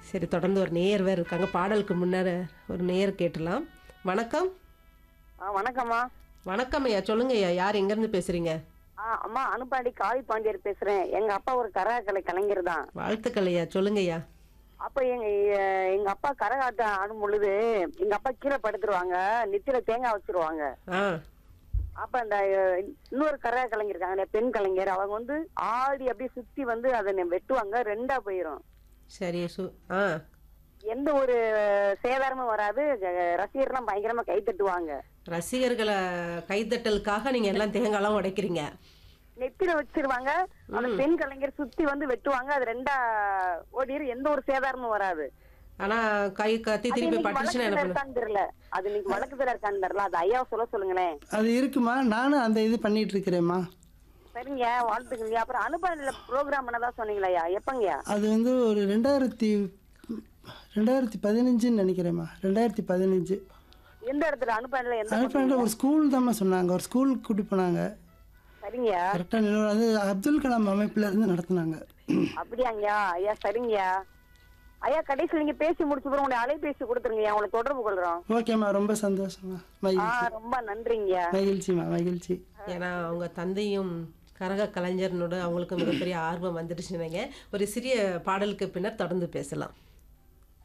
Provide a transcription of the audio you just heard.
சரி தொடர்ந்து ஒரு நேயர் வேறு இருக்காங்க பாடலுக்கு முன்னாடி ஒரு நேயர் கேட்டலாம் வணக்கம் ஆ வணக்கம்மா வணக்கம் ஐயா சொல்லுங்க ஐயா யார் எங்கேருந்து பேசுறீங்க ஆ அம்மா அனுப்பாண்டி காளி பாண்டியர் பேசுறேன் எங்க அப்பா ஒரு கரகாக்கலை கலைஞர் தான் வாழ்த்துக்கள் ஐயா சொல்லுங்க ஐயா அப்ப எங்க எ- எங்க அப்பா கரகாட்டம் ஆடும் பொழுது எங்க அப்பா கீழே படுத்துருவாங்க நெத்தியில தேங்காய் வச்சிருவாங்க ஆ அப்ப அந்த அஹ், இன்னொரு கரகா கலைஞர் இருக்காங்க பெண் கலைஞர் அவங்க வந்து ஆடி அப்படியே சுத்தி வந்து அதை நெ- வெட்டுவாங்க ரெண்டா போயிரும் சரி சு ஆ எந்த ஒரு சேதாரமும் வராது அஹ், ரசிகர்லாம் பயங்கரமா கை தட்டுவாங்க ரசிகர்களை கைத்தட்டலுக்காக நீங்கள் எல்லாம் தேங்காய்லாம் உடைக்கிறீங்க நெத்தியில வச்சிருவாங்க அந்த பெண் கலைஞர் சுத்தி வந்து வெட்டுவாங்க அது ரெண்டா ஓடிரும் எந்த ஒரு சேதாரமும் வராது ஆனால் கை கத்தி அது திருப்பி இன்னைக்கு பட்டுச்சுன்னா என்ன வழக்குல பண்ணு இருக்கான்னு தெரியல அது இன்னைக்கு வழக்குல இருக்கான்னு தெரியல அது ஐயா சொல்ல சொல்லுங்களேன் அது இருக்குமா நானும் அந்த இது பண்ணிட்டு இருக்கிறேம்மா சரிங்க வாழ்த்துக்குங்க அப்புறம் அனுப்பல ப்ரோக்ராம் பண்ணதா சொன்னீங்களா ஐயா எப்பங்கய்யா அது வந்து ஒரு ரெண்டாயிரத்தி ரெண்டாயிரத்தி பதினஞ்சுன்னு நினைக்கிறேம்மா ரெண்டாயிரத்தி பதினஞ்சு எந்த இடத்துல அனுப்பல எந்த அனுப்பின ஒரு ஸ்கூல் தாம்மா சொன்னாங்க ஒரு ஸ்கூலுக்கு கூட்டி போனாங்க சரிங்கய்யா கரெக்டாக நிலவரம் அது அப்துல் கலாம் அமைப்பில் இருந்து நடத்துனாங்க அப்படியாங்கய்யா ஐயா சரிங்கய்யா ஐயா கடைசியில் நீங்க பேசி முடிச்சு பிறகு உங்களுடைய அலைபேசி கொடுத்துருங்கய்யா உங்களை தொடர்பு கொள்றோம் ஓகேம்மா ரொம்ப சந்தோஷமா ஆ மகிழ்ச்சி ரொம்ப நன்றிங்கய்யா மகிழ்ச்சிம்மா மகிழ்ச்சி ஏன்னா அவங்க தந்தையும் கரக கலைஞர்னோட அவங்களுக்கு மிகப்பெரிய ஆர்வம் வந்துடுச்சுனுங்க ஒரு சிறிய பாடலுக்கு பின்னர் தொடர்ந்து பேசலாம்